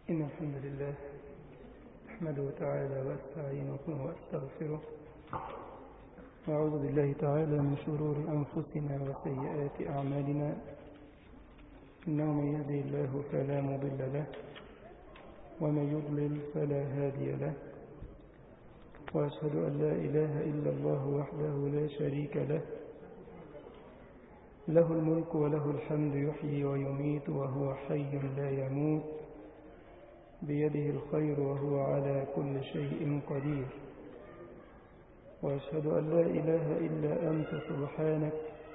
إن الحمد لله أحمده تعالى وأستعينه وأستغفره وأعوذ بالله تعالى من شرور أنفسنا وسيئات أعمالنا إنه من يهدي الله فلا مضل له ومن يضلل فلا هادي له وأشهد أن لا إله إلا الله وحده لا شريك له له الملك وله الحمد يحيي ويميت وهو حي لا يموت بيده الخير وهو على كل شيء قدير وأشهد أن لا إله إلا أنت سبحانك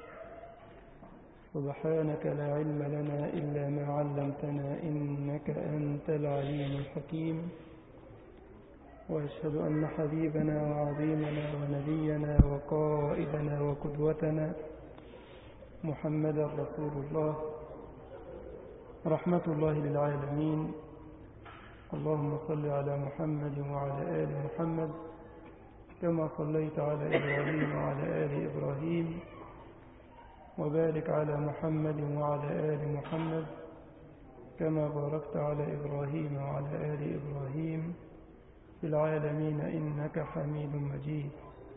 سبحانك لا علم لنا إلا ما علمتنا إنك أنت العليم الحكيم وأشهد أن حبيبنا وعظيمنا ونبينا وقائدنا وقدوتنا محمدا رسول الله رحمة الله للعالمين اللهم صل على محمد وعلى آل محمد كما صليت على إبراهيم وعلى آل إبراهيم وبارك على محمد وعلى آل محمد كما باركت على إبراهيم وعلى آل إبراهيم في العالمين إنك حميد مجيد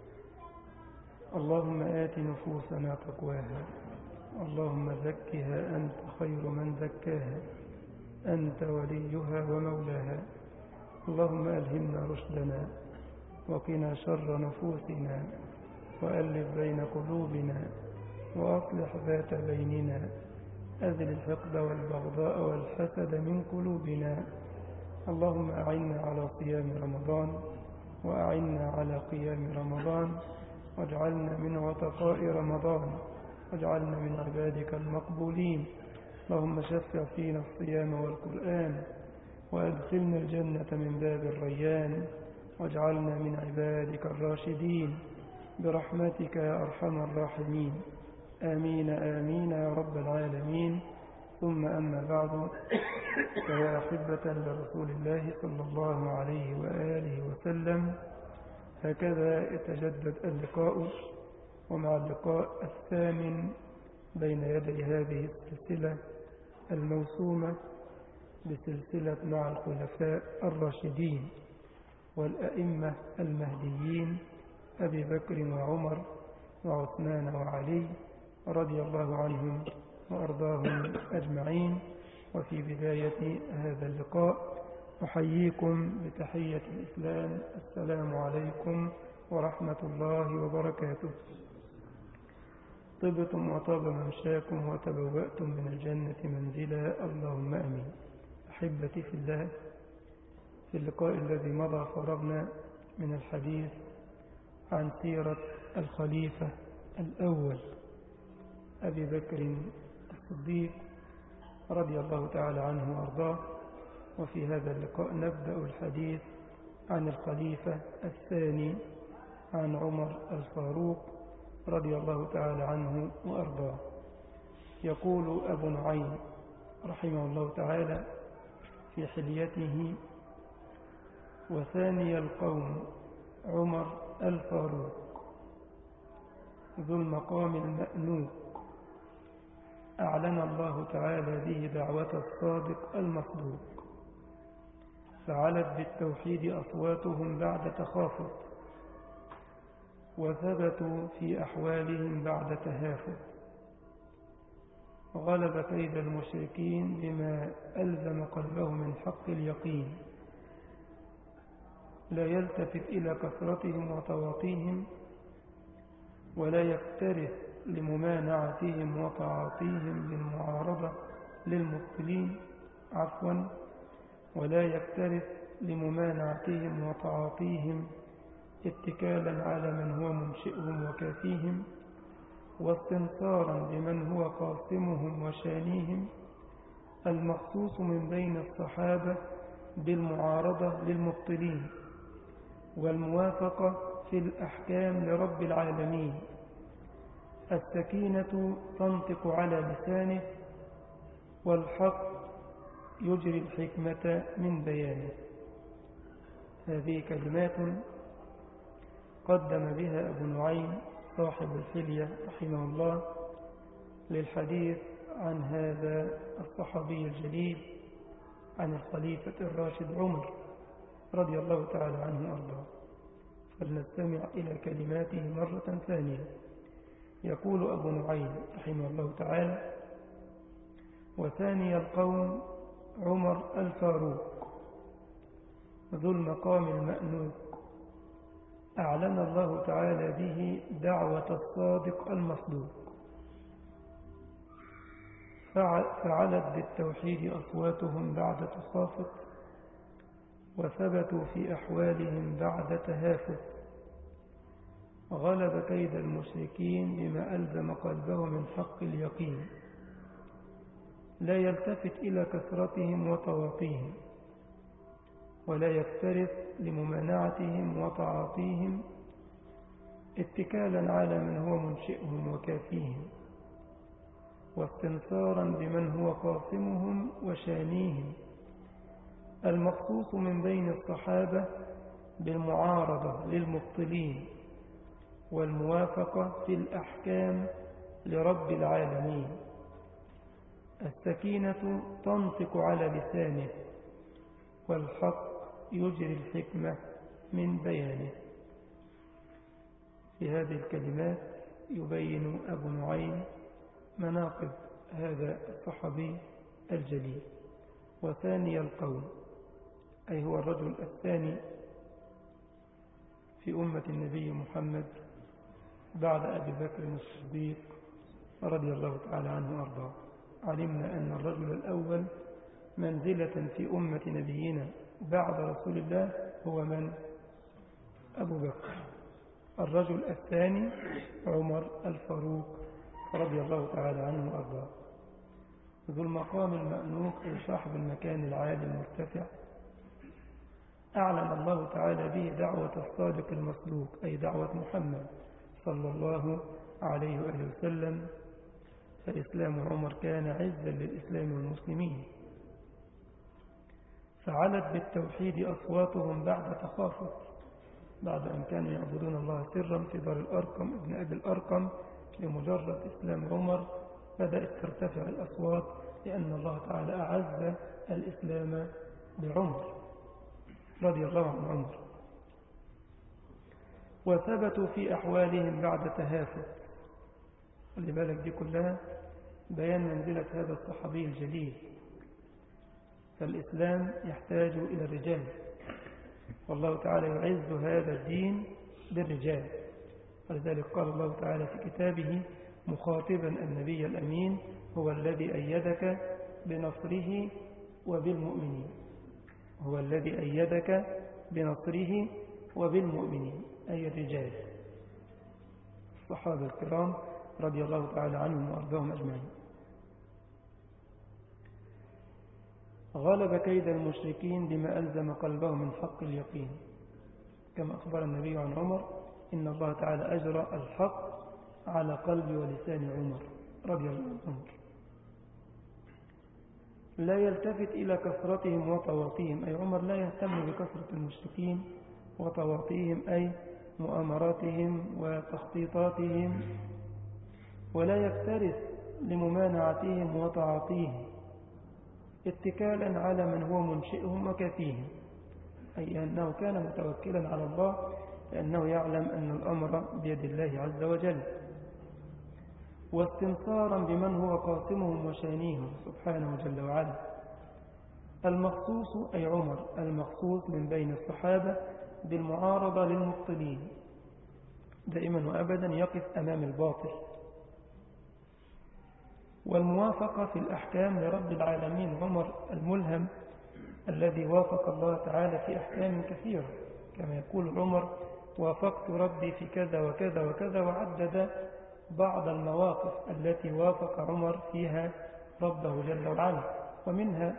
اللهم آت نفوسنا تقواها اللهم زكها أنت خير من زكاها أنت وليها ومولاها اللهم ألهمنا رشدنا وقنا شر نفوسنا وألف بين قلوبنا وأصلح ذات بيننا أذل الحقد والبغضاء والحسد من قلوبنا اللهم أعنا على صيام رمضان وأعنا على قيام رمضان واجعلنا من عتقاء رمضان واجعلنا من عبادك المقبولين اللهم شفع فينا الصيام والقرآن وأدخلنا الجنة من باب الريان واجعلنا من عبادك الراشدين برحمتك يا أرحم الراحمين آمين آمين يا رب العالمين ثم أما بعد فيا أحبة لرسول الله صلى الله عليه وآله وسلم هكذا يتجدد اللقاء ومع اللقاء الثامن بين يدي هذه السلسلة الموسومة بسلسلة مع الخلفاء الراشدين والأئمة المهديين أبي بكر وعمر وعثمان وعلي رضي الله عنهم وأرضاهم أجمعين وفي بداية هذا اللقاء أحييكم بتحية الإسلام السلام عليكم ورحمة الله وبركاته طبتم وطاب ممشاكم وتبوأتم من الجنة منزلا اللهم أمين أحبتي في الله في اللقاء الذي مضى فرغنا من الحديث عن سيرة الخليفة الأول أبي بكر الصديق رضي الله تعالى عنه وأرضاه وفي هذا اللقاء نبدأ الحديث عن الخليفة الثاني عن عمر الفاروق رضي الله تعالى عنه وأرضاه يقول أبو نعيم رحمه الله تعالى في حليته وثاني القوم عمر الفاروق ذو المقام المأنوك أعلن الله تعالى به دعوة الصادق المصدوق فعلت بالتوحيد أصواتهم بعد تخافت وثبتوا في أحوالهم بعد تهافت غلب كيد المشركين بما ألزم قلبه من حق اليقين لا يلتفت إلى كثرتهم وتواطيهم ولا يكترث لممانعتهم وتعاطيهم بالمعارضة للمبطلين عفوا ولا يكترث لممانعتهم وتعاطيهم اتكالا على من هو منشئهم وكافيهم واستنصارا بمن هو قاسمهم وشانيهم المخصوص من بين الصحابة بالمعارضة للمبطلين والموافقة في الأحكام لرب العالمين السكينة تنطق على لسانه والحق يجري الحكمة من بيانه هذه كلمات قدم بها أبو نعيم صاحب الحلية رحمه الله للحديث عن هذا الصحابي الجليل عن الخليفة الراشد عمر رضي الله تعالى عنه وأرضاه فلنستمع إلى كلماته مرة ثانية يقول أبو نعيم رحمه الله تعالى وثاني القوم عمر الفاروق ذو المقام المأنوك أعلن الله تعالى به دعوة الصادق المصدوق فعلت بالتوحيد أصواتهم بعد تخافت وثبتوا في أحوالهم بعد تهافت غلب كيد المشركين بما ألزم قلبه من حق اليقين لا يلتفت إلى كثرتهم وتواطيهم ولا يكترث لممانعتهم وتعاطيهم اتكالا على من هو منشئهم وكافيهم واستنصارا بمن هو قاسمهم وشانيهم المخصوص من بين الصحابة بالمعارضة للمبطلين والموافقة في الأحكام لرب العالمين السكينة تنطق على لسانه والحق يجري الحكمة من بيانه في هذه الكلمات يبين أبو نعيم مناقب هذا الصحابي الجليل وثاني القوم أي هو الرجل الثاني في أمة النبي محمد بعد أبي بكر الصديق رضي الله تعالى عنه وأرضاه علمنا أن الرجل الأول منزلة في أمة نبينا بعد رسول الله هو من أبو بكر الرجل الثاني عمر الفاروق رضي الله تعالى عنه وأرضاه ذو المقام المأنوك أي صاحب المكان العالي المرتفع أعلن الله تعالى به دعوة الصادق المصدوق أي دعوة محمد صلى الله عليه وآله وسلم فإسلام عمر كان عزا للإسلام والمسلمين فعلت بالتوحيد أصواتهم بعد تخافت بعد أن كانوا يعبدون الله سرا في دار الأرقم ابن أبي الأرقم لمجرد إسلام عمر بدأت ترتفع الأصوات لأن الله تعالى أعز الإسلام بعمر رضي الله عن عمر وثبتوا في أحوالهم بعد تهافت خلي بالك دي كلها بيان منزلة هذا الصحابي الجليل فالإسلام يحتاج إلى الرجال والله تعالى يعز هذا الدين بالرجال ولذلك قال الله تعالى في كتابه مخاطبا النبي الأمين هو الذي أيدك بنصره وبالمؤمنين هو الذي أيدك بنصره وبالمؤمنين أي الرجال الصحابة الكرام رضي الله تعالى عنهم وأرضاهم أجمعين غلب كيد المشركين بما ألزم قلبه من حق اليقين كما أخبر النبي عن عمر إن الله تعالى أجرى الحق على قلب ولسان عمر رضي الله عنه لا يلتفت إلى كثرتهم وطواطيهم أي عمر لا يهتم بكثرة المشركين وطواطيهم أي مؤامراتهم وتخطيطاتهم ولا يكترث لممانعتهم وتعاطيهم اتكالا على من هو منشئهم وكافيهم أي أنه كان متوكلا على الله لأنه يعلم أن الأمر بيد الله عز وجل واستنصارا بمن هو قاسمهم وشانيهم سبحانه جل وعلا المخصوص أي عمر المخصوص من بين الصحابة بالمعارضة للمبطلين دائما وأبدا يقف أمام الباطل والموافقة في الأحكام لرب العالمين عمر الملهم الذي وافق الله تعالى في أحكام كثيرة كما يقول عمر وافقت ربي في كذا وكذا وكذا وعدد بعض المواقف التي وافق عمر فيها ربه جل وعلا ومنها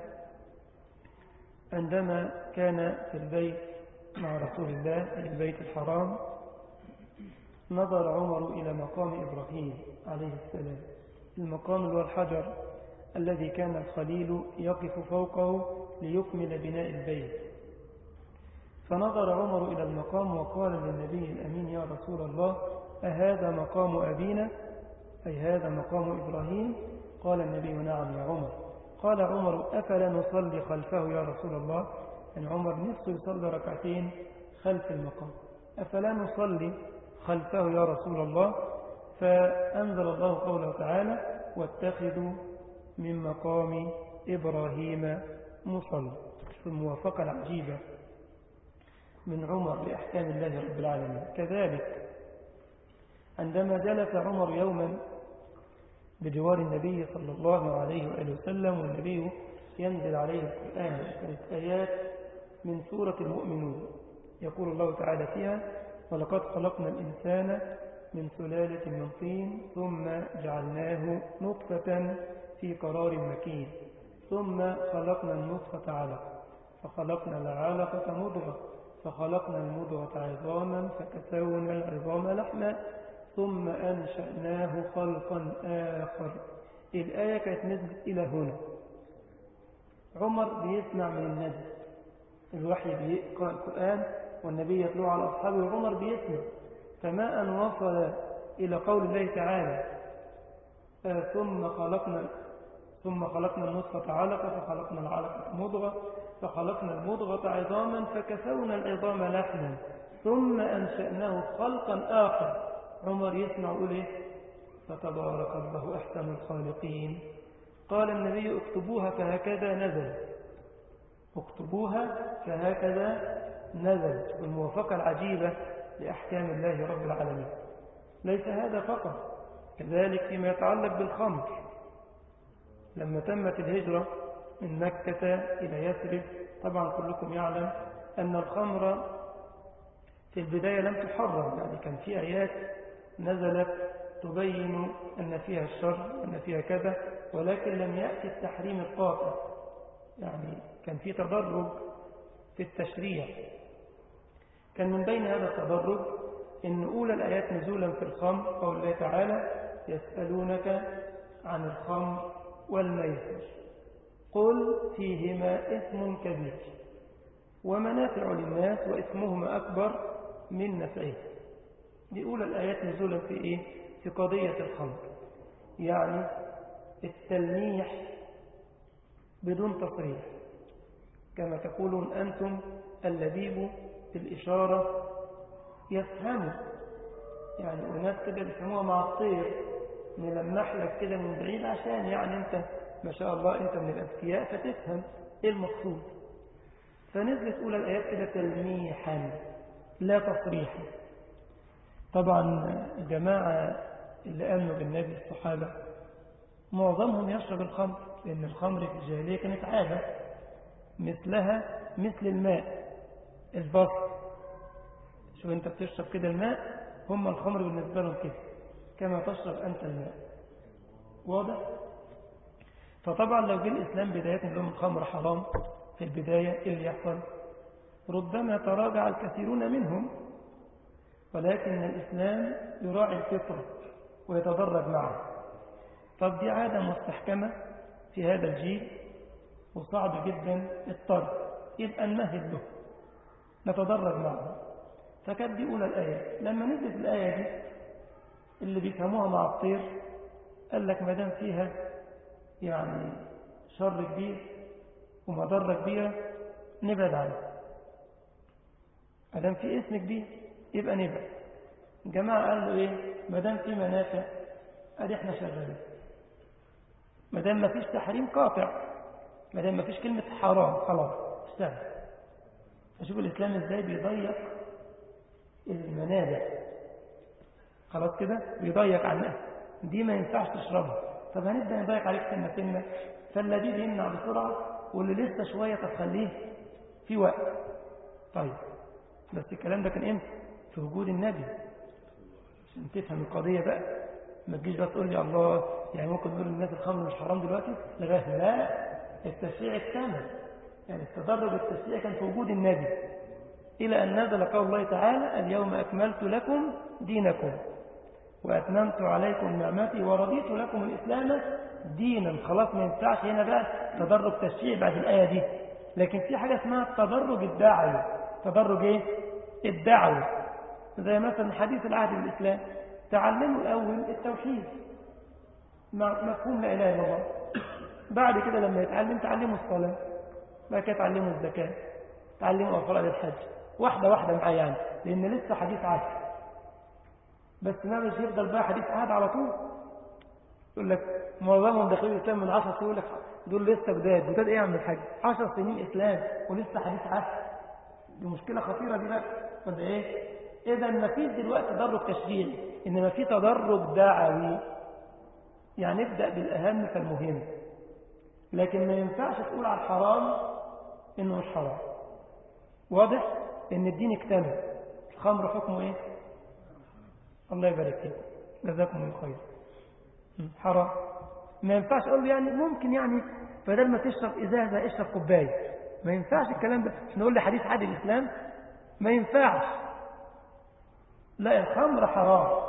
عندما كان في البيت مع رسول الله في البيت الحرام نظر عمر إلى مقام إبراهيم عليه السلام المقام هو الحجر الذي كان الخليل يقف فوقه ليكمل بناء البيت فنظر عمر إلى المقام وقال للنبي الأمين يا رسول الله أهذا مقام أبينا أي هذا مقام إبراهيم قال النبي نعم يا عمر قال عمر أفلا نصلي خلفه يا رسول الله يعني عمر نفسه يصلي ركعتين خلف المقام أفلا نصلي خلفه يا رسول الله فأنزل الله قوله تعالى واتخذوا من مقام إبراهيم مصلى في الموافقة العجيبة من عمر لأحكام الله رب العالمين كذلك عندما جلس عمر يوما بجوار النبي صلى الله عليه وآله وسلم والنبي ينزل عليه القرآن كانت آيات من سورة المؤمنون يقول الله تعالى فيها ولقد خلقنا الإنسان من سلالة من طين ثم جعلناه نطفة في قرار مكين ثم خلقنا النطفة علقة فخلقنا العلقة مضغة فخلقنا المضغة عظاما فكسونا العظام لحما ثم أنشأناه خلقا آخر الآية كانت نزلت إلى هنا عمر بيسمع من النبي الوحي بيقرأ القرآن والنبي يتلو على أصحابه وعمر بيسمع فما أن وصل إلى قول الله تعالى آه ثم خلقنا ثم خلقنا النطفة علقة فخلقنا العلقة مضغة فخلقنا المضغة عظاما فكسونا العظام لحما ثم أنشأناه خلقا آخر عمر يسمع يقول إيه فتبارك الله أحسن الخالقين قال النبي اكتبوها فهكذا نزل اكتبوها فهكذا نزل بالموافقة العجيبة لأحكام الله رب العالمين ليس هذا فقط كذلك فيما يتعلق بالخمر لما تمت الهجرة من مكة إلى يثرب طبعا كلكم يعلم أن الخمر في البداية لم تحرم يعني كان في آيات نزلت تبين أن فيها الشر وأن فيها كذا ولكن لم يأتي التحريم القاطع يعني كان في تدرج في التشريع كان من بين هذا التدرج إن أولى الآيات نزولا في الخمر قول الله تعالى يسألونك عن الخمر والميسر قل فيهما إثم كبير ومنافع للناس وإثمهما أكبر من نفعه دي أولى الآيات نزولا في إيه؟ في قضية الخمر يعني التلميح بدون تصريح كما تقولون أنتم اللبيب في الإشارة يفهموا يعني الناس كده بيفهموها مع الطير نلمح لك كده من بعيد عشان يعني أنت ما شاء الله أنت من الأذكياء فتفهم إيه المقصود فنزلت أولى الآيات كده تلميحا لا تصريحا طبعا الجماعة اللي آمنوا بالنبي الصحابة معظمهم يشرب الخمر لأن الخمر في الجاهلية كانت عادة مثلها مثل الماء البصر شوف انت بتشرب كده الماء هم الخمر بالنسبة لهم كده كما تشرب أنت الماء واضح فطبعا لو جه الإسلام بداية لهم الخمر حرام في البداية إيه اللي يحصل ربما تراجع الكثيرون منهم ولكن الإسلام يراعي الفطرة ويتدرج معه طب دي عادة مستحكمة في هذا الجيل وصعب جدا الطرد يبقى نمهد له نتدرج معه فكانت دي أولى الآية لما نزلت الآية دي اللي بيفهموها مع الطير قال لك ما دام فيها يعني شر كبير ومضرة كبيرة نبعد عنه ما دام في اسم كبير يبقى نبعد الجماعة قال له ايه ما دام في منافع ادي احنا شغالين ما دام ما فيش تحريم قاطع ما دام ما فيش كلمة حرام خلاص اشتغل فشوف الإسلام ازاي بيضيق المنابع خلاص كده بيضيق عنها دي ما ينفعش تشربها طب هنبدأ نضيق عليك سنة سنة فالذي يمنع بسرعة واللي لسه شوية تخليه في وقت طيب بس الكلام ده كان امتى في وجود النبي عشان تفهم القضية بقى ما تجيش بقى تقول لي الله يعني ممكن نقول للناس الخمر مش حرام دلوقتي لغاية لا التشريع اكتمل يعني التدرج التشريعي كان في وجود النبي إلى أن نزل قول الله تعالى اليوم أكملت لكم دينكم وأتممت عليكم نعمتي ورضيت لكم الإسلام دينا خلاص ما ينفعش هنا بقى تدرج تشريعي بعد الآية دي لكن في حاجة اسمها التدرج الدعوي تدرج ايه الدعوي زي مثلا حديث العهد بالإسلام تعلموا الأول التوحيد مفهوم لا إله إلا الله بعد كده لما يتعلم تعلمه الصلاة بعد كده تعلمه الزكاة تعلمه أفراد الحج واحدة واحدة معاه يعني لأن لسه حديث عهد بس ما مش يفضل بقى حديث عهد على طول يقول لك معظمهم داخلين الإسلام من 10 سنين يقول لك دول لسه جداد جداد إيه يا عم الحاج 10 سنين إسلام ولسه حديث عهد دي مشكلة خطيرة دي بقى طب إيه إذا ما فيش دلوقتي تدرج تشريعي إنما في تدرج دعوي يعني ابدأ بالأهم فالمهم لكن ما ينفعش تقول على الحرام إنه مش حرام واضح إن الدين اكتمل الخمر حكمه إيه الله يبارك فيك جزاكم الله خير حرام ما ينفعش اقول له يعني ممكن يعني بدل ما تشرب ازازه اشرب كوبايه ما ينفعش الكلام ده مش نقول لي حديث عادل الاسلام ما ينفعش لا الخمر حرام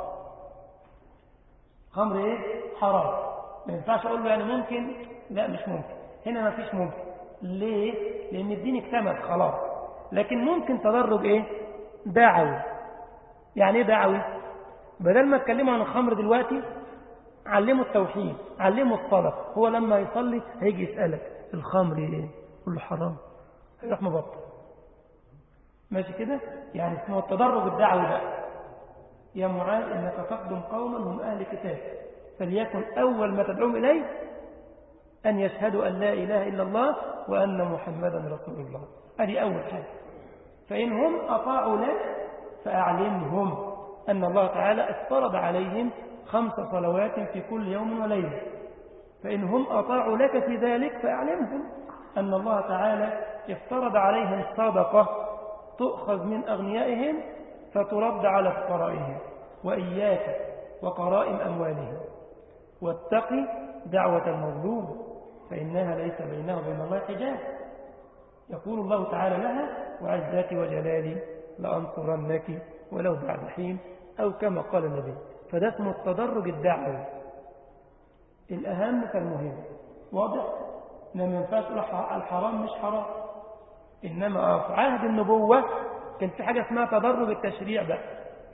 خمر ايه حرام ما ينفعش اقول له يعني ممكن لا مش ممكن هنا ما فيش ممكن ليه لان الدين اكتمل خلاص لكن ممكن تدرج ايه دعوي يعني ايه دعوي بدل ما اتكلموا عن الخمر دلوقتي علموا التوحيد علموا الصلاة هو لما يصلي هيجي يسألك الخمر ايه قل له حرام هيروح مبطل ماشي كده يعني اسمه التدرج الدعوي بقى يا معاذ انك تقدم قوما هم اهل كتاب فليكن اول ما تدعوهم اليه ان يشهدوا ان لا اله الا الله وان محمدا رسول الله هذه اول حاجه فان هم اطاعوا لك فاعلمهم أن الله تعالى افترض عليهم خمس صلوات في كل يوم وليلة فإن هم أطاعوا لك في ذلك فأعلمهم أن الله تعالى افترض عليهم صدقة تؤخذ من أغنيائهم فترد على فقرائهم وإياك وقرائم أموالهم واتقي دعوة المظلوم فإنها ليس بينها وبين الله حجاب يقول الله تعالى لها وعزتي وجلالي لأنصرنك ولو بعد حين أو كما قال النبي فده اسمه التدرج الدعوي الأهم فالمهم واضح لما ينفعش الحرام مش حرام إنما في عهد النبوة كان في حاجة اسمها تدرج التشريع بقى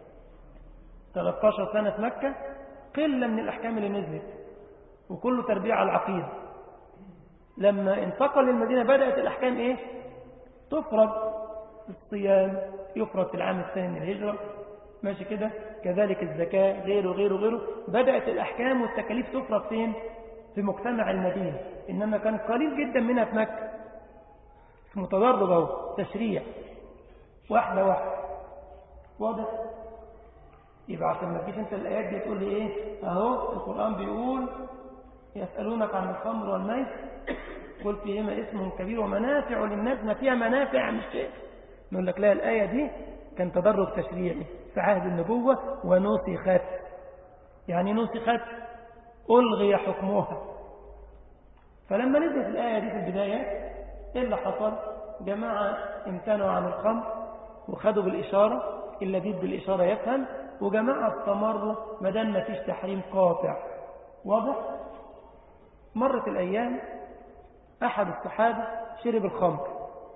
13 سنة في مكة قلة من الأحكام اللي نزلت وكله تربيع على العقيدة لما انتقل للمدينة بدأت الأحكام إيه تفرض الصيام يفرض في العام الثاني من الهجرة ماشي كده كذلك الزكاة غيره غيره غيره بدأت الأحكام والتكاليف تفرض فين في مجتمع المدينة إنما كان قليل جدا منها في مكة اسمه تدرج أهو تشريع واحدة واحدة واضح يبقى عشان ما تجيش انت الآيات دي تقول لي ايه اهو القرآن بيقول يسألونك عن الخمر والميت قل فيهما اسم كبير ومنافع للناس ما فيها منافع مش شيء نقول لك لا الآية دي كان تدرج تشريعي في عهد النبوة ونسخت يعني نسخت ألغي حكمها فلما نزلت الآية دي في البداية إيه اللي حصل جماعة امتنعوا عن الخمر وخدوا بالإشارة الذي بالإشارة يفهم وجماعة استمروا ما دام ما فيش تحريم قاطع واضح مرت الأيام أحد الصحابة شرب الخمر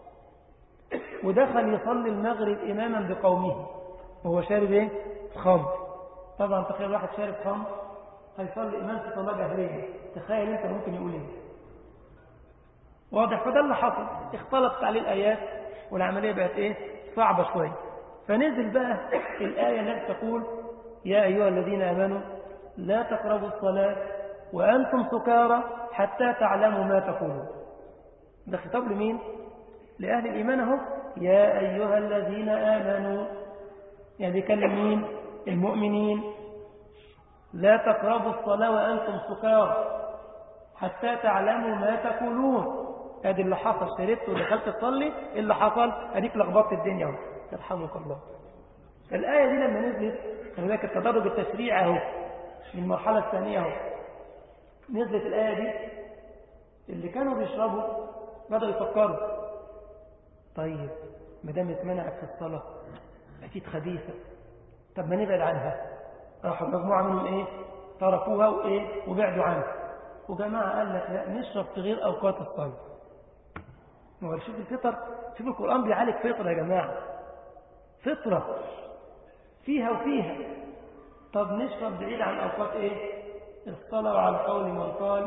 ودخل يصلي المغرب إماما بقومه وهو شارب إيه؟ خمر طبعا تخيل واحد شارب خمر هيصلي إمام في صلاة جهرية تخيل أنت ممكن يقول إيه واضح فده اللي حصل اختلطت عليه الآيات والعملية بقت إيه صعبة شوية فنزل بقى الآية التي تقول يا أيها الذين آمنوا لا تقربوا الصلاة وأنتم سكارى حتى تعلموا ما تقولون ده خطاب لمين لأهل الإيمان اهو يا أيها الذين آمنوا يعني بيكلم مين المؤمنين لا تقربوا الصلاة وأنتم سكارى حتى تعلموا ما تقولون ادي اللي حصل شربت ودخلت تصلي اللي حصل اديك لخبطت الدنيا اهو يرحمك الله الآية دي لما نزلت خلي بالك التدرج التشريعي اهو من المرحلة الثانية اهو نزلت الآية دي اللي كانوا بيشربوا بدأوا يفكروا طيب ما دام اتمنعت في الصلاة أكيد خبيثة طب ما نبعد عنها راحوا مجموعة منهم إيه تركوها وإيه وبعدوا عنها وجماعة قال لك لا نشرب في غير أوقات الصلاة ما هو شوف الفطر شوف القرآن بيعالج فطرة يا جماعة فطرة فيها وفيها طب نشرب بعيد عن أوقات إيه الصلاة وعلى قول من قال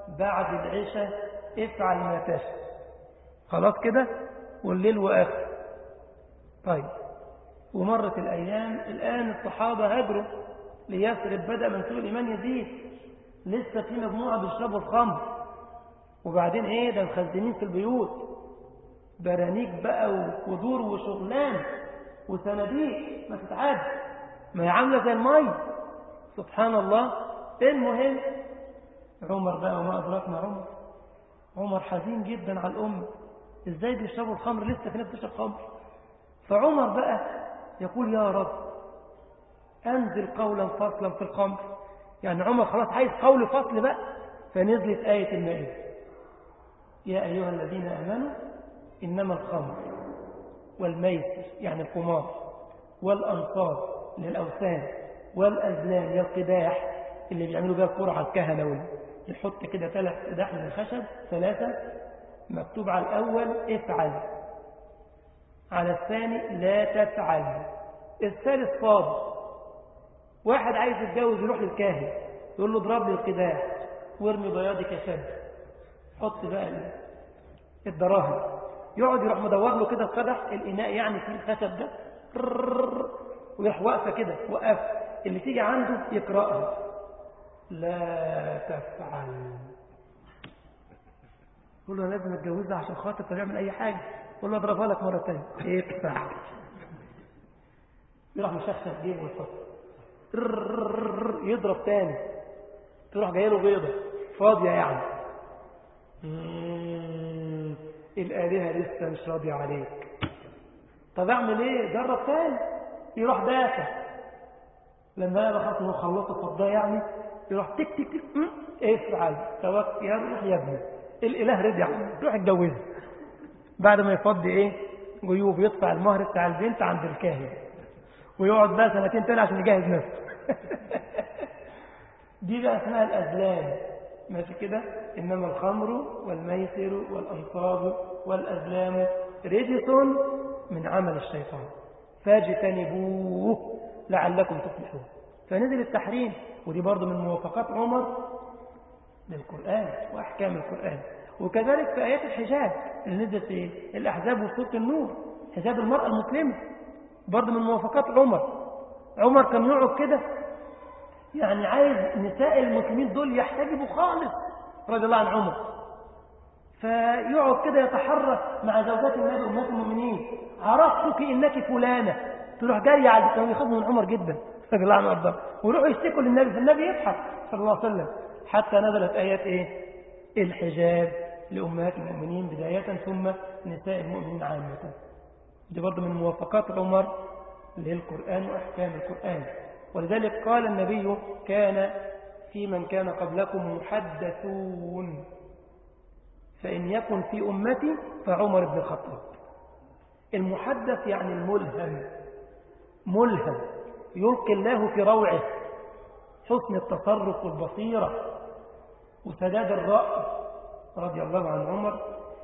بعد العشاء افعل ما تشاء خلاص كده والليل وآخر طيب ومرت الأيام الآن الصحابة هجروا ليثرب بدأ منسوب الإيمان يزيد لسه في مجموعة بيشربوا الخمر وبعدين ايه ده مخزنين في البيوت برانيك بقى وقدور وشغلان وصناديق ما تتعاد ما هي عامله زي المي سبحان الله المهم عمر بقى وما ادراكنا عمر عمر حزين جدا على الأمة ازاي بيشربوا الخمر لسه في ناس بتشرب خمر فعمر بقى يقول يا رب أنزل قولا فصلا في الخمر يعني عمر خلاص عايز قول فصل بقى فنزلت آية المائدة يا أيها الذين آمنوا إنما الخمر والميسر يعني القمار والأنصاب للأوثان والأزلام هي القداح اللي بيعملوا بها القرعة الكهنة واللي يحط كده ثلاث قداح من الخشب ثلاثة مكتوب على الأول افعل على الثاني لا تفعل الثالث فاضي واحد عايز يتجوز يروح للكاهن يقول له اضرب لي القداح وارمي بياضك شد حط بقى الدراهم يقعد يروح مدور له كده القدح الإناء يعني فيه الخشب ده ويروح واقفة كده وقف اللي تيجي عنده يقرأها لا تفعل يقول له أنا لازم اتجوزها عشان خاطر تعمل أي حاجة يقول له اضربها لك مرة تانية ادفع يروح مشخص جيبه ويحط يضرب تاني تروح جايه له بيضة فاضية يعني الآلهة لسه مش راضية عليك طب اعمل ايه جرب تاني يروح دافع لما انا بخاف انه خلصه فضاه يعني يروح تك تك تك افعل توكل يا روح يا ابني الاله رضي عنك روح اتجوزها بعد ما يفضي ايه جيوب يدفع المهر بتاع البنت عند الكاهن ويقعد بقى سنتين تاني عشان يجهز نفسه دي بقى اسمها الازلام ماشي كده انما الخمر والميسر والانصاب والازلام رجس من عمل الشيطان فاجتنبوه لعلكم تفلحون فنزل التحريم ودي برضه من موافقات عمر للقرآن وأحكام القرآن وكذلك في آيات الحجاب اللي نزلت في الأحزاب وسورة النور حجاب المرأة المسلمة برضه من موافقات عمر عمر كان يقعد كده يعني عايز نساء المسلمين دول يحتجبوا خالص رضي الله عن عمر فيقعد كده يتحرك مع زوجات النبي أمهات المؤمنين عرفتك إنك فلانة تروح جارية على كانوا يخافوا من عمر جدا رضي الله عنه وارضاه ويروحوا يشتكوا للنبي فالنبي يضحك صلى الله عليه وسلم حتى نزلت آيات إيه الحجاب لأمهات المؤمنين بداية ثم نساء المؤمنين عامة دي برضه من موافقات عمر للقرآن وأحكام القرآن ولذلك قال النبي كان في من كان قبلكم محدثون فإن يكن في أمتي فعمر بن الخطاب المحدث يعني الملهم ملهم يلقي الله في روعه حسن التصرف والبصيرة وسداد الرأي رضي الله عن عمر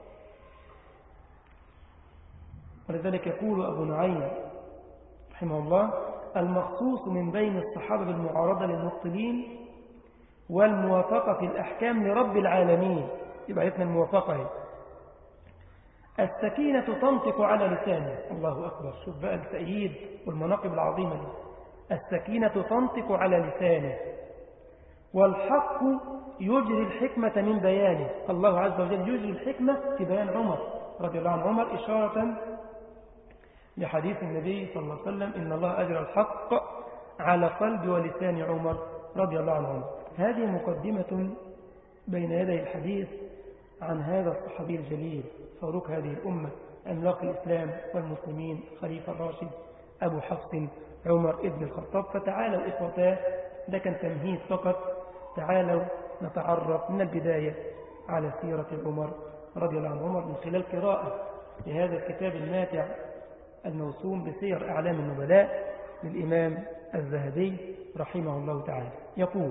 ولذلك يقول أبو نعيم رحمه الله المخصوص من بين الصحابة بالمعارضة للمبطلين والموافقة في الأحكام لرب العالمين يبقى اسم الموافقة السكينة تنطق على لسانه الله أكبر شوف بقى التأييد والمناقب العظيمة دي السكينة تنطق على لسانه والحق يجري الحكمة من بيانه الله عز وجل يجري الحكمة في بيان عمر رضي الله عن عمر إشارة لحديث النبي صلى الله عليه وسلم إن الله أجرى الحق على قلب ولسان عمر رضي الله عنه هذه مقدمة بين يدي الحديث عن هذا الصحابي الجليل فاروق هذه الأمة أملاق الإسلام والمسلمين خليفة الراشد أبو حفص عمر ابن الخطاب فتعالوا إخوتاه ده كان تمهيد فقط تعالوا نتعرف من البداية على سيرة عمر رضي الله عن عمر من خلال قراءة لهذا الكتاب الماتع الموسوم بسير أعلام النبلاء للإمام الذهبي رحمه الله تعالى يقول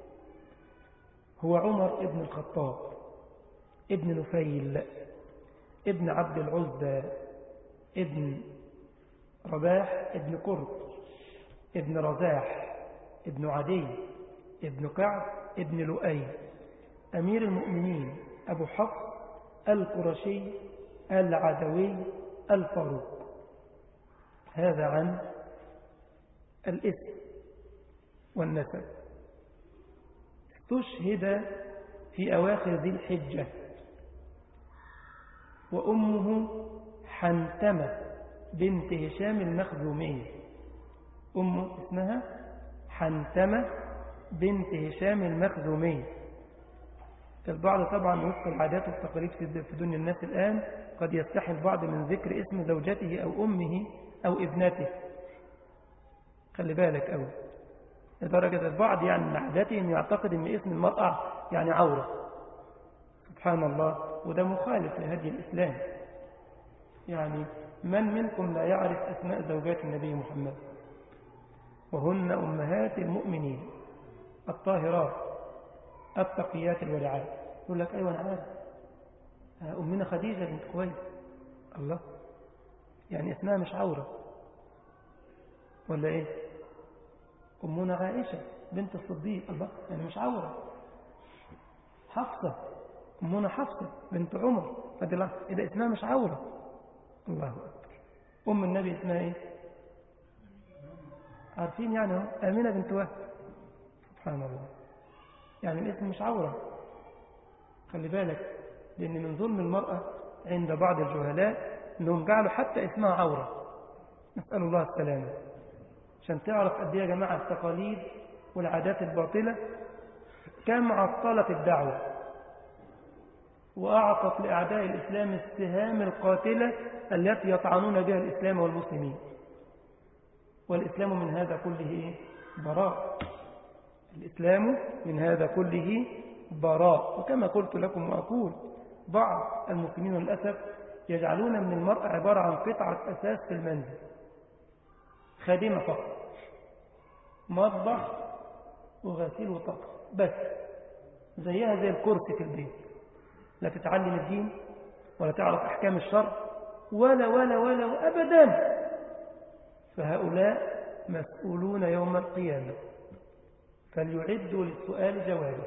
هو عمر ابن الخطاب ابن نفيل ابن عبد العزة ابن رباح ابن قرط ابن رزاح ابن عدي ابن كعب ابن لؤي أمير المؤمنين أبو حفص القرشي العدوي الفاروق هذا عن الاسم والنسب استشهد في أواخر ذي الحجة وأمه حنتمة بنت هشام المخزومي أمه اسمها حنتمة بنت هشام المخزومي البعض طبعا وفق العادات والتقاليد في دنيا الناس الآن قد يستحي البعض من ذكر اسم زوجته أو أمه أو ابنته خلي بالك أول لدرجة البعض يعني من عاداتهم يعتقد أن اسم المرأة يعني عورة سبحان الله وده مخالف لهدي الإسلام يعني من منكم لا يعرف أسماء زوجات النبي محمد وهن أمهات المؤمنين الطاهرات التقيات الورعات يقول لك أيوة أنا عارف أمنا خديجة بنت كويس الله يعني اسمها مش عورة ولا إيه أمنا عائشة بنت الصديق الله يعني مش عورة حفصة أمنا حفصة بنت عمر رضي الله إذا اسمها مش عورة الله أكبر أم النبي اسمها إيه عارفين يعني آمنة بنت وهب سبحان الله يعني الاسم مش عورة خلي بالك لأن من ظلم المرأة عند بعض الجهلاء أنهم جعلوا حتى اسمها عورة نسأل الله السلامة عشان تعرف قد يا جماعة التقاليد والعادات الباطلة كم عطلت الدعوة وأعطت لأعداء الإسلام السهام القاتلة التي يطعنون بها الإسلام والمسلمين والإسلام من هذا كله براء الإسلام من هذا كله براء وكما قلت لكم وأقول بعض المسلمين للأسف يجعلون من المرأة عبارة عن قطعة أساس في المنزل خادمة فقط مطبخ وغسيل وطبخ بس زيها زي الكرسي في البيت لا تتعلم الدين ولا تعرف أحكام الشر ولا ولا ولا أبدا فهؤلاء مسؤولون يوم القيامة فليعدوا للسؤال جوابه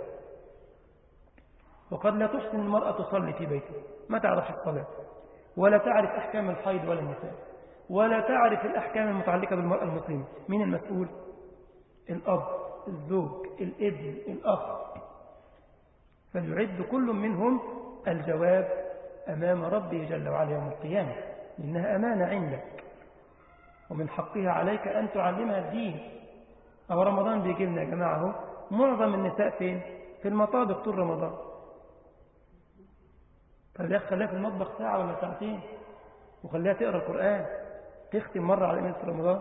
وقد لا تحسن المرأة تصلي في بيتها ما تعرف الصلاة ولا تعرف أحكام الحيض ولا النساء ولا تعرف الأحكام المتعلقة بالمرأة المسلمة مين المسؤول الأب الزوج الابن الأخ فليعد كل منهم الجواب أمام ربه جل وعلا يوم القيامة إنها أمانة عندك ومن حقها عليك أن تعلمها الدين أو رمضان بيجي لنا يا جماعة هو معظم النساء فين في المطابخ طول رمضان طب يا خليها في المطبخ ساعة ولا ساعتين وخليها تقرأ القرآن تختم مرة على إمام رمضان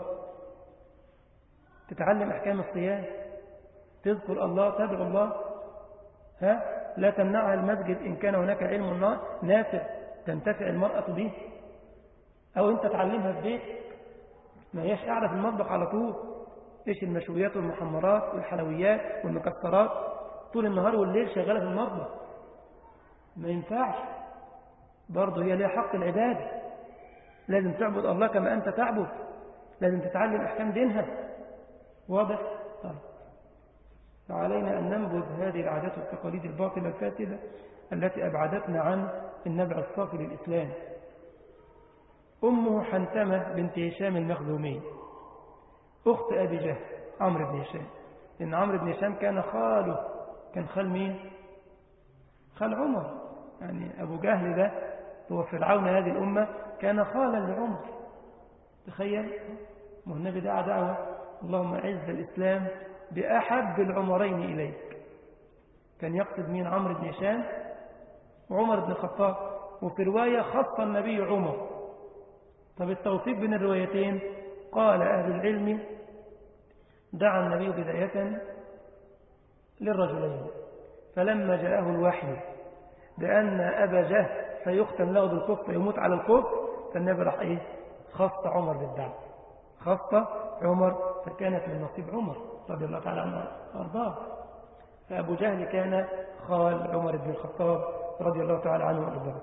تتعلم أحكام الصيام تذكر الله تدعو الله ها لا تمنعها المسجد إن كان هناك علم نافع تنتفع المرأة به أو أنت تعلمها في بيت ما هيش قاعدة في المطبخ على طول إيش المشويات والمحمرات والحلويات والمكسرات طول النهار والليل شغالة في المطبخ ما ينفعش برضه هي ليها حق العبادة لازم تعبد الله كما أنت تعبد لازم تتعلم أحكام دينها واضح طيب فعلينا أن ننبذ هذه العادات والتقاليد الباطلة الفاسدة التي أبعدتنا عن النبع الصافي للإسلام أمه حنتمة بنت هشام المخزومي أخت أبي جهل عمرو بن هشام إن عمرو بن هشام كان خاله كان خال مين خال عمر يعني أبو جهل ده هو فرعون هذه الأمة كان خالا لعمر تخيل ما النبي دعا دعوة اللهم أعز الإسلام بأحب العمرين إليك كان يقصد مين عمرو بن هشام وعمر بن الخطاب وفي رواية خص النبي عمر طب التوفيق بين الروايتين قال أهل العلم دعا النبي بداية للرجلين فلما جاءه الوحي بأن أبا جهل سيختم له بالكفر يموت على الكفر فالنبي راح إيه خص عمر بالدعوة خص عمر فكانت من نصيب عمر رضي الله تعالى عنه وارضاه فأبو جهل كان خال عمر بن الخطاب رضي الله تعالى عنه وارضاه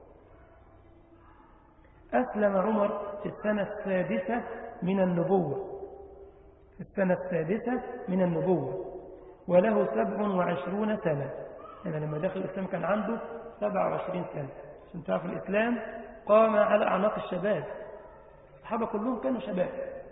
أسلم عمر في السنة السادسة من النبوة في السنة السادسة من النبوة وله سبع وعشرون سنة يعني لما دخل الإسلام كان عنده 27 سنة عشان تعرف الإسلام قام على أعناق الشباب الصحابة كلهم كانوا شباب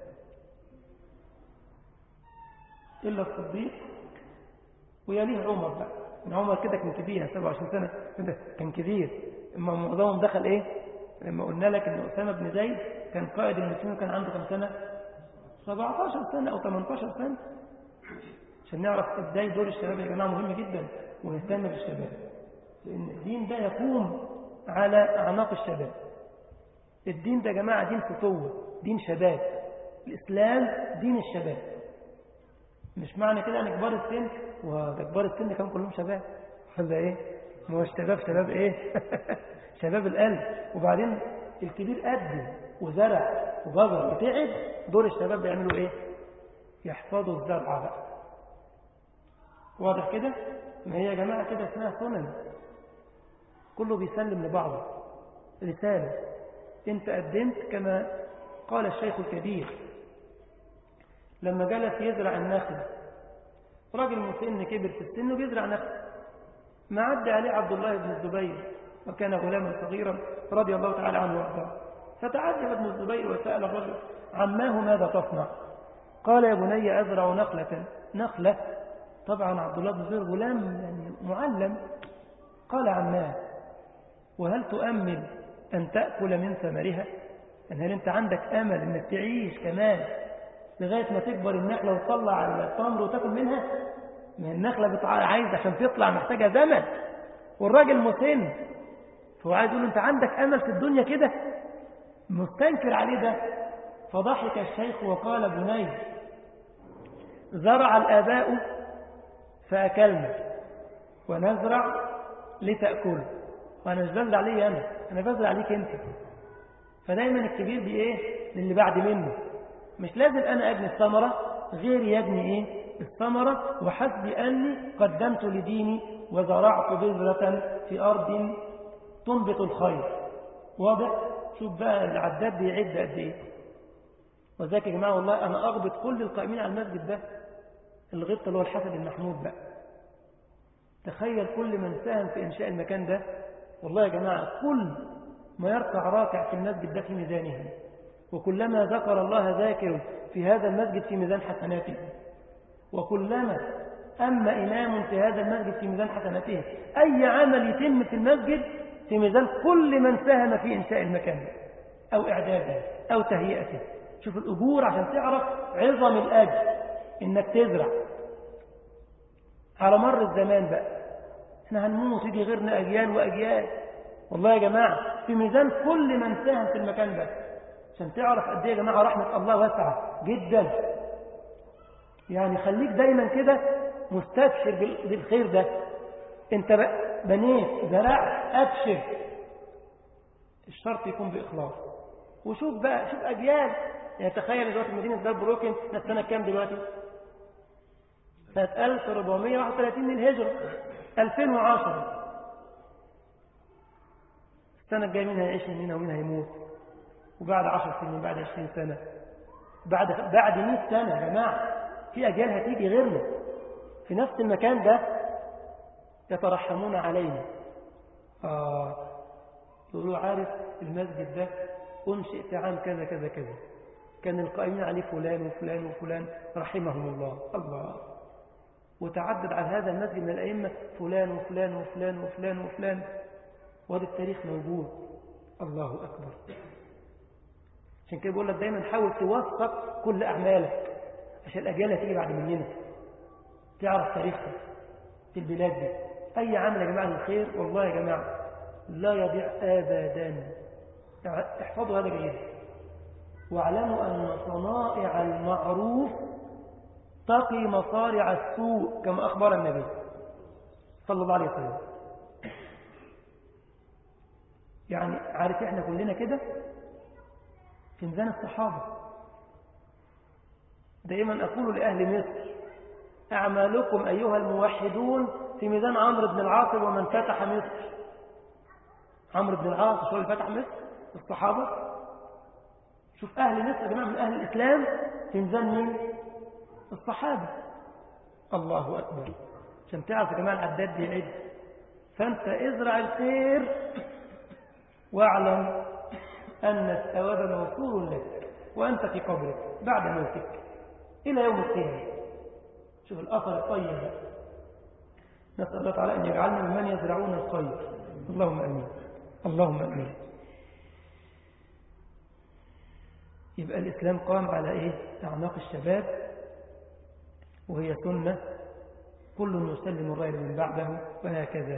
إلا الصديق ويليه عمر بقى من عمر كده كان كبير 27 سنة كان كبير اما معظمهم دخل ايه لما قلنا لك ان أسامة بن زيد كان قائد المسلمين وكان عنده كم سنة 17 سنة أو 18 سنة عشان نعرف ازاي دور الشباب يا جماعة مهم جدا ونهتم بالشباب لأن الدين ده يقوم على أعناق الشباب الدين ده يا جماعة دين فتوة دين شباب الإسلام دين الشباب مش معنى كده أن كبار السن وده كبار السن كانوا كلهم شباب هذا إيه ما هو الشباب شباب إيه شباب القلب وبعدين الكبير قد وزرع وبذر وتعب دور الشباب بيعملوا إيه يحفظوا الزرع بقى واضح كده ما هي يا جماعة كده اسمها سنن كله بيسلم لبعضه رسالة انت قدمت كما قال الشيخ الكبير لما جلس يزرع النخل راجل مسن كبر في السن وبيزرع نخل ما عدى عليه عبد الله بن الزبير وكان غلاما صغيرا رضي الله تعالى عنه وارضاه فتعجب ابن الزبير وسأل الرجل عماه ماذا تصنع قال يا بني أزرع نخلة نخلة طبعا عبد الله بن الزبير غلام يعني معلم قال عماه وهل تؤمل أن تأكل من ثمرها يعني هل أنت عندك أمل أنك تعيش كمان لغاية ما تكبر النخلة وتطلع التمر وتاكل منها ما النخلة عايز عشان تطلع محتاجة زمن والراجل مسن فهو عايز يقول أنت عندك أمل في الدنيا كده مستنكر عليه ده فضحك الشيخ وقال بني زرع الآباء فأكلنا ونزرع لتأكل وأنا مش بزرع لي أنا أنا بزرع عليك أنت فدايما الكبير بإيه للي بعد منه مش لازم أنا أجني الثمرة غيري يجني إيه الثمرة وحسب أني قدمت لديني وزرعت بذرة في أرض تنبت الخير واضح شوف بقى العداد بيعد قد إيه وذاك يا جماعة والله أنا أغبط كل القائمين على المسجد ده الغبط اللي هو الحسد المحمود بقى تخيل كل من ساهم في إنشاء المكان ده والله يا جماعة كل ما يركع راكع في المسجد ده في ميزانه وكلما ذكر الله ذاكر في هذا المسجد في ميزان حسناته وكلما أما إمام في هذا المسجد في ميزان حسناته أي عمل يتم في المسجد في ميزان كل من ساهم في إنشاء المكان أو إعداده أو تهيئته شوف الأجور عشان تعرف عظم الأجر إنك تزرع على مر الزمان بقى احنا هنموت يجي غيرنا أجيال وأجيال والله يا جماعة في ميزان كل من ساهم في المكان ده عشان تعرف قد ايه يا جماعة رحمة الله واسعة جدا يعني خليك دايما كده مستبشر بالخير ده انت بنيت زرعت ابشر الشرط يكون بإخلاص وشوف بقى شوف أجيال يعني تخيل دلوقتي مدينة دار بروكن السنة كام دلوقتي سنة 1431 للهجرة 2010 السنة الجاية مين هيعيش من هنا ومين هيموت وبعد 10 سنين بعد 20 سنة بعد بعد 100 سنة يا جماعة في أجيال هتيجي غيرنا في نفس المكان ده يترحمون علينا آه يقولوا عارف المسجد ده أنشئ في عام كذا كذا كذا كان القائمين عليه فلان وفلان وفلان رحمهم الله الله وتعدد على هذا المسجد من الأئمة فلان وفلان وفلان وفلان وفلان وهذا التاريخ موجود الله أكبر عشان كده بقول لك دايما حاول توثق كل أعمالك عشان الأجيال هتيجي بعد مننا تعرف تاريخها في البلاد دي أي عمل يا جماعة الخير والله يا جماعة لا يضيع أبدا احفظوا هذا جيدا واعلموا أن صنائع المعروف تقي مصارع السوء كما أخبر النبي صلى الله عليه وسلم يعني عارف احنا كلنا كده في ميزان الصحابة دائما أقول لأهل مصر أعمالكم أيها الموحدون في ميزان عمرو بن العاص ومن فتح مصر عمرو بن العاص شو اللي فتح مصر الصحابة شوف أهل مصر يا جماعة من أهل الإسلام في ميزان مين الصحابة الله أكبر عشان تعرف يا جماعة العداد بيعد فأنت ازرع الخير واعلم أن الثواب موصول لك وأنت في قبرك بعد موتك إلى يوم القيامة شوف الأثر الطيب نسأل الله تعالى أن يجعلنا ممن يزرعون الخير اللهم أمين اللهم أمين يبقى الإسلام قام على إيه أعناق الشباب وهي سنة كل يسلم الغير من بعده وهكذا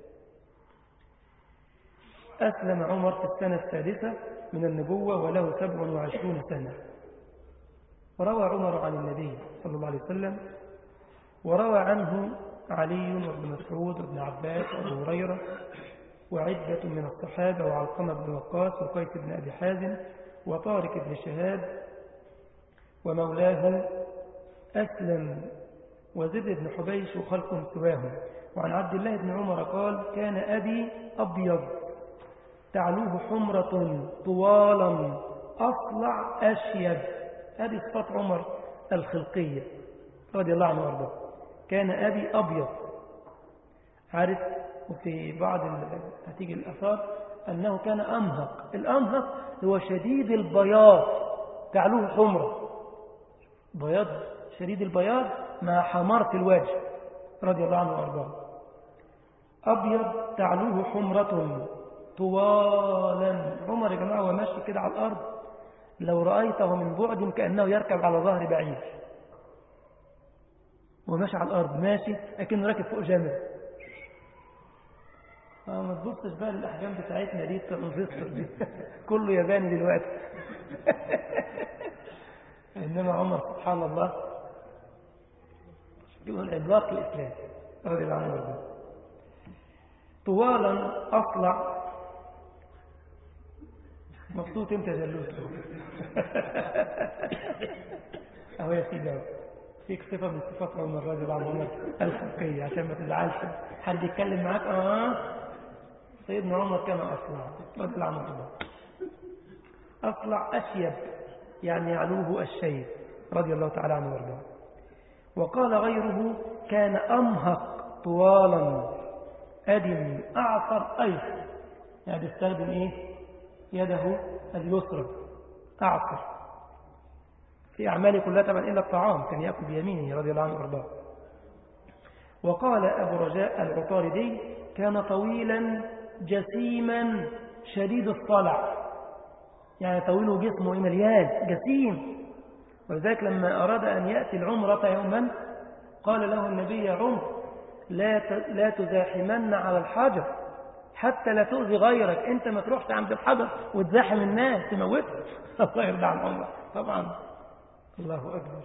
أسلم عمر في السنة السادسة من النبوة وله سبع وعشرون سنة وروى عمر عن النبي صلى الله عليه وسلم وروى عنه علي وابن مسعود وابن عباس وابو هريرة وعدة من الصحابة وعلقمة بن وقاص وقيس بن أبي حازم وطارق بن شهاب ومولاه أسلم وزد بن حبيش وخلق سواهم وعن عبد الله بن عمر قال كان أبي أبيض تعلوه حمرة طوالا أصلع أشيب هذه صفات عمر الخلقية رضي الله عنه وارضاه كان أبي أبيض عارف وفي بعض هتيجي الأثار أنه كان أمهق الأمهق هو شديد البياض تعلوه حمرة بياض شديد البياض مع حمارة الوجه رضي الله عنه وارضاه أبيض تعلوه حمرة طوالا عمر يا جماعة وماشي كده على الأرض لو رأيته من بعد كأنه يركب على ظهر بعيد وماشي على الأرض ماشي لكنه راكب فوق جمل اه ما تبصش بقى للأحجام بتاعتنا دي الترانزستور دي كله ياباني دلوقتي إنما عمر سبحان الله يقول عملاق الإسلام رضي الله عنه وارضاه طوالا أصلع مبسوط انت جلوس اهو يا سيدي اهو فيك صفة من صفات عمر رضي الله عنه الخلقية عشان ما تزعلش حد يتكلم معاك اه سيدنا عمر كان أصلع رضي الله عنه أصلع أشيب يعني يعلوه الشيب رضي الله تعالى عنه وارضاه وقال غيره كان أمهق طوالا أدم أعصر أيسر يعني بيستخدم إيه يده اليسرى أعصر في أعماله كلها طبعا إلا الطعام كان يأكل بيمينه رضي الله عنه وارضاه وقال أبو رجاء العطاردي كان طويلا جسيما شديد الصلع يعني طويل جسمه مليان جسيم ولذلك لما أراد أن يأتي العمرة يوما قال له النبي يا عمر لا لا تزاحمن على الحجر حتى لا تؤذي غيرك انت ما تروحش عند الحجر وتزاحم الناس تموت الله يرضى عن عمر طبعا الله أكبر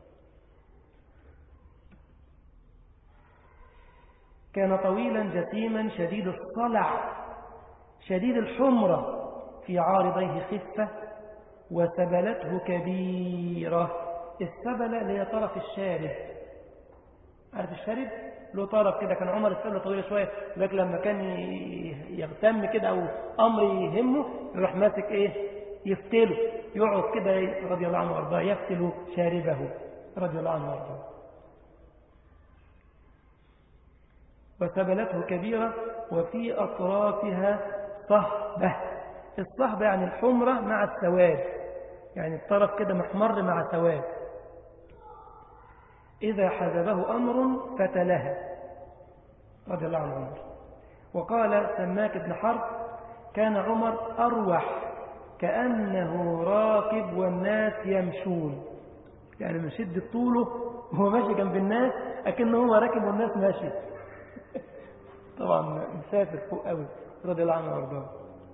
كان طويلا جسيما شديد الصلع شديد الحمرة في عارضيه خفة وسبلته كبيرة السبلة اللي هي طرف الشارب عارف الشارب له طرف كده كان عمر السبلة طويلة شوية لكن لما كان يغتم كده أو أمر يهمه يروح ماسك إيه يفتله يقعد كده رضي الله عنه وارضاه يفتل شاربه رضي الله عنه وارضاه وسبلته كبيرة وفي أطرافها صهبة الصهبة يعني الحمرة مع السواد يعني الطرف كده محمر مع سواد إذا حزبه أمر فتلها رضي الله عنه عمر وقال سماك بن حرب كان عمر أروح كأنه راكب والناس يمشون يعني من شدة طوله وهو ماشي جنب الناس أكنه هو راكب والناس ماشي طبعا مسافر فوق قوي رضي الله عنه وارضاه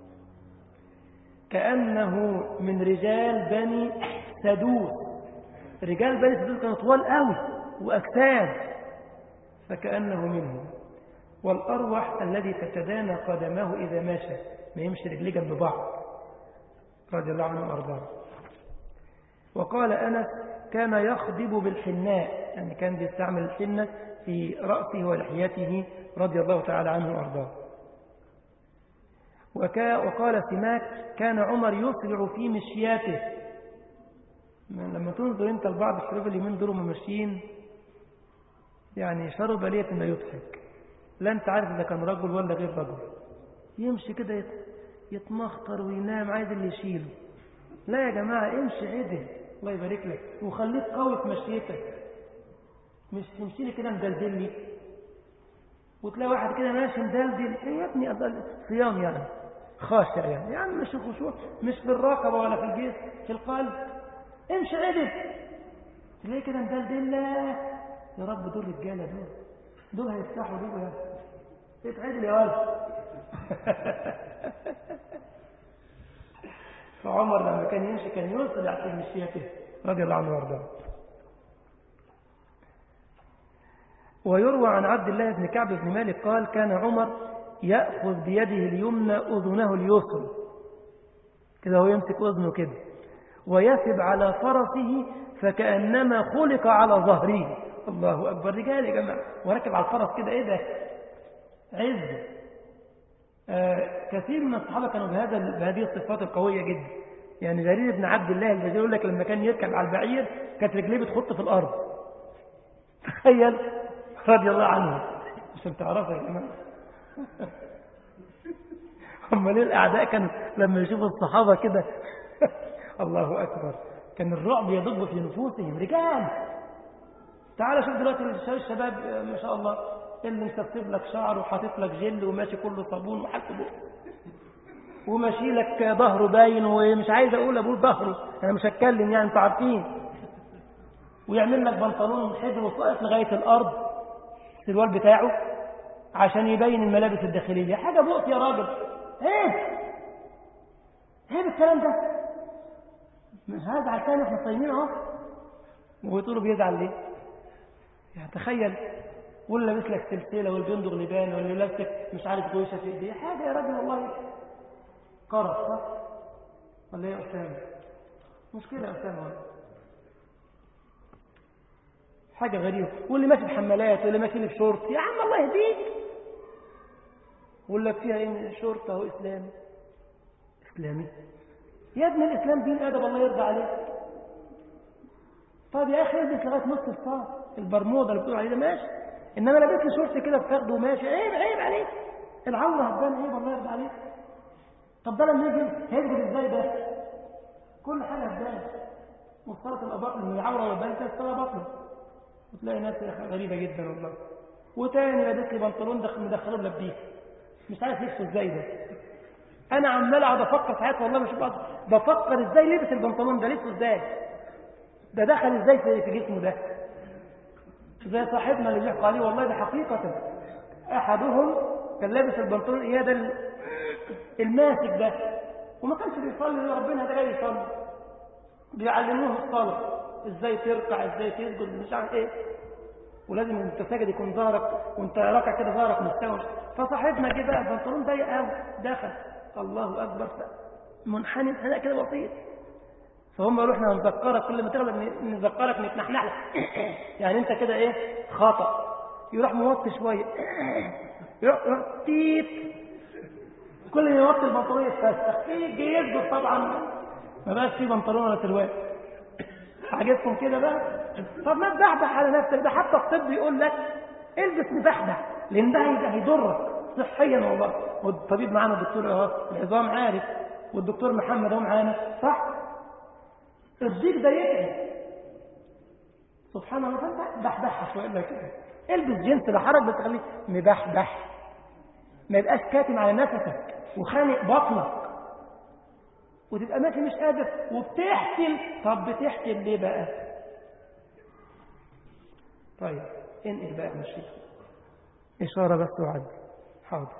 كأنه من رجال بني سدوس رجال بني سدوس كانوا طوال قوي وأجساد فكأنه منهم والأروح الذي تتدانى قدمه إذا ماشى ما يمشي رجليه جنب بعض رضي الله عنه وأرضاه وقال أنس كان يخضب بالحناء يعني كان بيستعمل الحنة في رأسه ولحيته رضي الله تعالى عنه وأرضاه وقال سماك كان عمر يسرع في مشياته لما تنظر انت لبعض الشباب اللي من دول ماشيين يعني شرب ليه ما يضحك لا انت عارف اذا كان رجل ولا غير رجل يمشي كده يتمخطر وينام عايز اللي يشيله لا يا جماعة امشي عدل الله يبارك لك وخليك قوي في مشيتك مش تمشي لي كده مدلدل لي وتلاقي واحد كده ماشي مدلدل ايه يا ابني أضل صيام يعني خاشع يعني يعني مش الخشوع مش في الرقبة ولا في الجسم في القلب امشي عدل تلاقيه كده مدلدل لا يا رب دول رجاله دول دول هيفتحوا دول يا اتعدل يا ولد فعمر لما كان يمشي كان يوصل في مشيته رضي الله عنه وارضاه ويروى عن عبد الله بن كعب بن مالك قال كان عمر يأخذ بيده اليمنى أذنه اليسرى كده هو يمسك أذنه كده ويثب على فرسه فكأنما خلق على ظهره الله أكبر رجال يا جماعة وركب على الفرس كده إيه ده عز آه كثير من الصحابة كانوا بهذا بهذه الصفات القوية جدا يعني جرير بن عبد الله البجير يقول لك لما كان يركب على البعير كانت رجليه بتخط في الأرض تخيل رضي الله عنه عشان تعرفوا يا جماعة هم ليه الأعداء كانوا لما يشوفوا الصحابة كده الله أكبر كان الرعب يضب في نفوسهم رجال تعال شوف دلوقتي الشباب ما شاء الله اللي مسبسب لك شعر وحاطط لك جل وماشي كله صابون وحالته بقى وماشي لك ظهره باين ومش عايز اقول ابوه ظهره انا مش هتكلم يعني انتوا عارفين ويعمل لك بنطلون حجر وساقط لغايه الارض السروال بتاعه عشان يبين الملابس الداخليه حاجه بؤس يا راجل ايه ايه الكلام ده مش هذا عشان احنا صايمين اهو وتقولوا بيزعل ليه يعني تخيل ولا لابس لك سلسله والبندق لبان ولا لابس مش عارف غوشه في ايديه حاجه يا راجل والله قرف صح ولا ايه يا اسامه مشكله يا اسامه والله حاجه غريبه واللي ماشي بحمالات واللي ماشي بشورت يا عم الله يهديك ولا فيها ايه شورت اهو اسلامي اسلامي يا ابن الاسلام دين ادب الله يرضى عليك طب يا اخي البس لغايه نص الصاع البرموده اللي بتقول عليه ده ماشي انما لابس لي شورت كده بفخده وماشي عيب عيب عليك العوره هتبان عيب الله يرضى عليك طب ده لما يجي هيسجد ازاي ده كل حاجه هتبان والصلاه تبقى بطن من العوره والبان كده الصلاه بطن وتلاقي ناس غريبه جدا والله وتاني لابس لي بنطلون دخل مدخله لبيه مش عارف يلبسه ازاي ده انا عمال اقعد افكر في حياتي والله مش بقعد بفكر ازاي لبس البنطلون ده لبسه ازاي ده دخل ازاي في جسمه ده زي صاحبنا اللي بيحكوا عليه والله ده حقيقة احدهم كان لابس البنطلون ايه ده الماسك ده وما كانش بيصلي ربنا ده جاي يصلي بيعلموه الصلاة ازاي تركع ازاي تسجد مش عارف ايه ولازم وانت ساجد يكون ظهرك وانت راكع كده ظهرك مستوي فصاحبنا جه بقى البنطلون ضيق قوي دخل الله اكبر منحني انحناء كده بسيط فهم قالوا احنا هنذكرك كل ما تغلب نذكرك نتنحنح لك يعني انت كده ايه خطا يروح موطي شويه يروح تيت كل ما يوطي البنطلون يتفسخ يجي يسجد طبعا ما بقاش فيه بنطلون ولا سروال عجبكم كده بقى طب ما تبحبح على نفسك ده حتى الطب يقول لك البس مبحبح لان ده هيضرك صحيا والله والطبيب معانا الدكتور اهو العظام عارف والدكتور محمد اهو معانا صح الضيق ده يتعب سبحان الله فانت بحبحها شويه الا كده البس جنس لا حرج بس خليه مبحبح ما يبقاش كاتم على نفسك وخانق بطنك وتبقى ماشي مش قادر وبتحتل طب بتحتل ليه بقى طيب انقل بقى من الشيخ إشارة بس وعد حاضر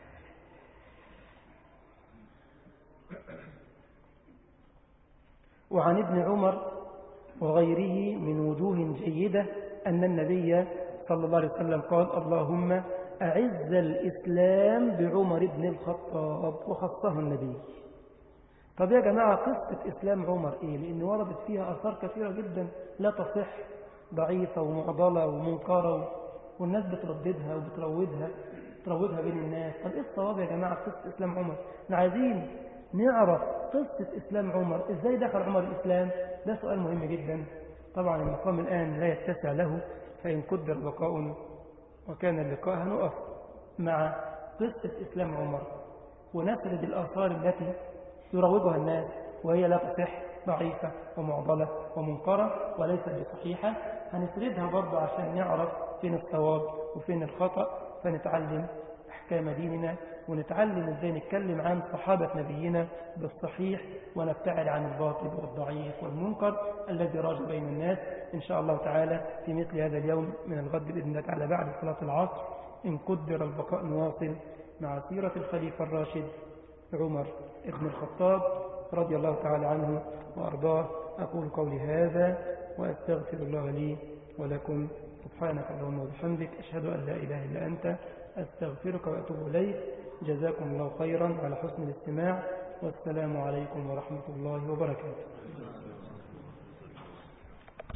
وعن ابن عمر وغيره من وجوه جيدة أن النبي صلى الله عليه وسلم قال اللهم أعز الإسلام بعمر بن الخطاب وخصه النبي طب يا جماعة قصة إسلام عمر إيه لأن وردت فيها آثار كثيرة جدا لا تصح ضعيفة ومعضلة ومنكرة والناس بترددها وبتروجها تروجها بين الناس طب إيه الصواب يا جماعة قصة إسلام عمر احنا عايزين نعرف قصة إسلام عمر إزاي دخل عمر الإسلام ده سؤال مهم جدا طبعا المقام الآن لا يتسع له فإن قدر بقاء وكان اللقاء هنقف مع قصة إسلام عمر ونسرد الآثار التي يروجها الناس وهي لا تصح ضعيفة ومعضلة ومنكرة وليست بصحيحة هنسردها برضه عشان نعرف فين الصواب وفين الخطأ فنتعلم أحكام ديننا ونتعلم ازاي نتكلم عن صحابة نبينا بالصحيح ونبتعد عن الباطل والضعيف والمنكر الذي راج بين الناس إن شاء الله تعالى في مثل هذا اليوم من الغد بإذن الله تعالى بعد صلاة العصر إن قدر البقاء نواصل مع سيرة الخليفة الراشد عمر بن الخطاب رضي الله تعالى عنه وأرضاه أقول قولي هذا وأستغفر الله لي ولكم سبحانك اللهم وبحمدك أشهد أن لا إله إلا أنت أستغفرك وأتوب إليك جزاكم الله خيرا على حسن الاستماع والسلام عليكم ورحمة الله وبركاته